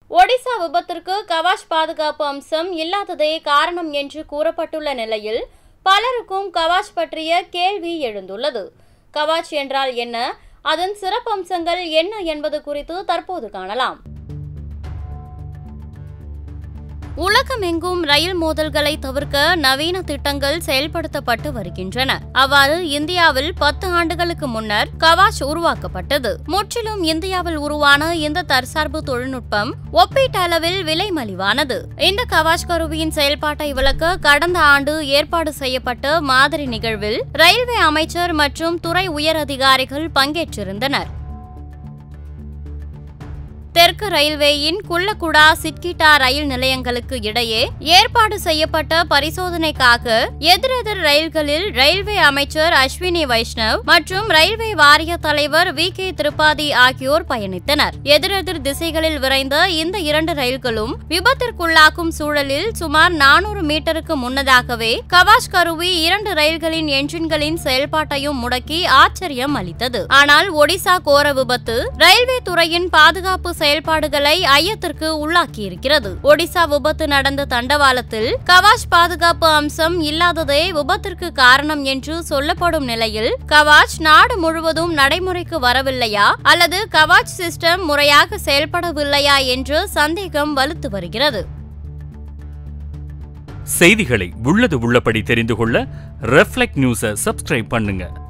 ஒடிசா விபத்திற்கு கவாஷ் பாதுகாப்பு அம்சம் இல்லாததே காரணம் என்று கூறப்பட்டுள்ள நிலையில் பலருக்கும் கவாஷ் பற்றிய கேள்வி எழுந்துள்ளது கவாச் என்றால் என்ன அதன் சிறப்பம்சங்கள் என்ன என்பது குறித்து தற்போது காணலாம் உலகமெங்கும் ரயில் மோதல்களை தவிர்க்க நவீன திட்டங்கள் செயல்படுத்தப்பட்டு வருகின்றன அவ்வாறு இந்தியாவில் பத்து ஆண்டுகளுக்கு முன்னர் கவாச் உருவாக்கப்பட்டது முற்றிலும் இந்தியாவில் உருவான இந்த தற்சார்பு தொழில்நுட்பம் ஒப்பீட்டளவில் விலை மலிவானது இந்த கவாச் கருவியின் செயல்பாட்டை விளக்க கடந்த ஆண்டு ஏற்பாடு செய்யப்பட்ட மாதிரி நிகழ்வில் ரயில்வே அமைச்சர் மற்றும் துறை உயர் அதிகாரிகள் பங்கேற்றிருந்தனர் தெற்கு ரயில்வேயின் குள்ளகுடா சிட்கிட்டா ரயில் நிலையங்களுக்கு இடையே ஏற்பாடு செய்யப்பட்ட பரிசோதனைக்காக எதிரெதிர் ரயில்களில் ரயில்வே அமைச்சர் அஸ்வினி வைஷ்ணவ் மற்றும் ரயில்வே வாரிய தலைவர் வி கே திரிபாதி ஆகியோர் பயணித்தனர் எதிரெதிர் திசைகளில் விரைந்த இந்த இரண்டு ரயில்களும் விபத்திற்குள்ளாக்கும் சூழலில் சுமார் நானூறு மீட்டருக்கு முன்னதாகவே கவாஷ் கருவி இரண்டு ரயில்களின் என்ஜின்களின் செயல்பாட்டையும் முடக்கி ஆச்சரியம் அளித்தது ஆனால் ஒடிசா கோர விபத்து ரயில்வே துறையின் பாதுகாப்பு செயல்பாடுகளை ஐயத்திற்கு உள்ளாக்கியிருக்கிறது ஒடிசா விபத்து நடந்த தண்டவாளத்தில் கவாஷ் பாதுகாப்பு அம்சம் இல்லாததே விபத்திற்கு காரணம் என்று சொல்லப்படும் நிலையில் கவாச் நாடு முழுவதும் நடைமுறைக்கு வரவில்லையா அல்லது கவாச் சிஸ்டம் முறையாக செயல்படவில்லையா என்று சந்தேகம் வலுத்து வருகிறது செய்திகளை உள்ளது உள்ளபடி தெரிந்து கொள்ள ரெஃப்ளெக்ட் நியூஸை சப்ஸ்கிரைப் பண்ணுங்க